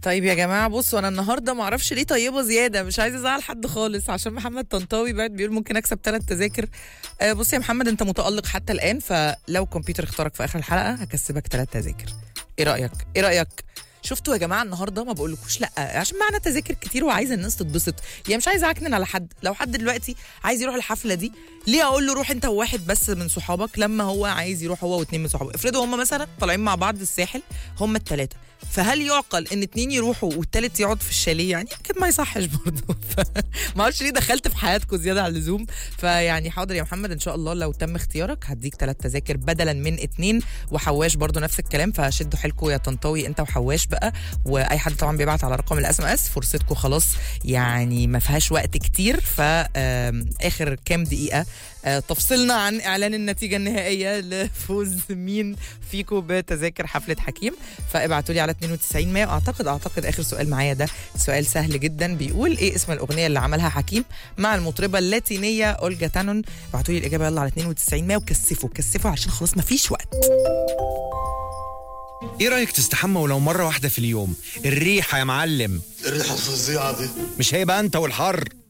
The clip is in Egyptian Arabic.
طيب يا جماعه بصوا انا النهارده ما اعرفش ليه طيبه زياده مش عايزه ازعل حد خالص عشان محمد طنطاوي بعد بيقول ممكن اكسب ثلاث تذاكر آه بص يا محمد انت متالق حتى الان فلو الكمبيوتر اختارك في اخر الحلقه هكسبك ثلاث تذاكر ايه رايك ايه رايك شفتوا يا جماعه النهارده ما بقولكوش لا عشان معنا تذاكر كتير وعايزه الناس تتبسط يعني مش عايزه اعكنن على حد لو حد دلوقتي عايز يروح الحفله دي ليه اقول له روح انت وواحد بس من صحابك لما هو عايز يروح هو واثنين من صحابه افرضوا هم مثلا طالعين مع بعض الساحل هم الثلاثه فهل يعقل ان اتنين يروحوا والتالت يقعد في الشاليه يعني اكيد ما يصحش برضه ما اعرفش ليه دخلت في حياتكم زياده عن اللزوم فيعني حاضر يا محمد ان شاء الله لو تم اختيارك هديك ثلاث تذاكر بدلا من اتنين وحواش برضه نفس الكلام فشدوا حيلكم يا طنطاوي انت وحواش بقى واي حد طبعا بيبعت على رقم الاس ام اس فرصتكم خلاص يعني ما فيهاش وقت كتير فاخر كام دقيقه آه، تفصلنا عن اعلان النتيجه النهائيه لفوز مين فيكم بتذاكر حفله حكيم فابعتوا لي على 92 100 اعتقد اعتقد اخر سؤال معايا ده سؤال سهل جدا بيقول ايه اسم الاغنيه اللي عملها حكيم مع المطربه اللاتينيه اولجا تانون ابعتوا لي الاجابه يلا على 92 100 وكثفوا كثفوا عشان خلاص ما فيش وقت ايه رايك تستحمى ولو مره واحده في اليوم الريحه يا معلم الريحة الفظيعة دي مش هيبقى انت والحر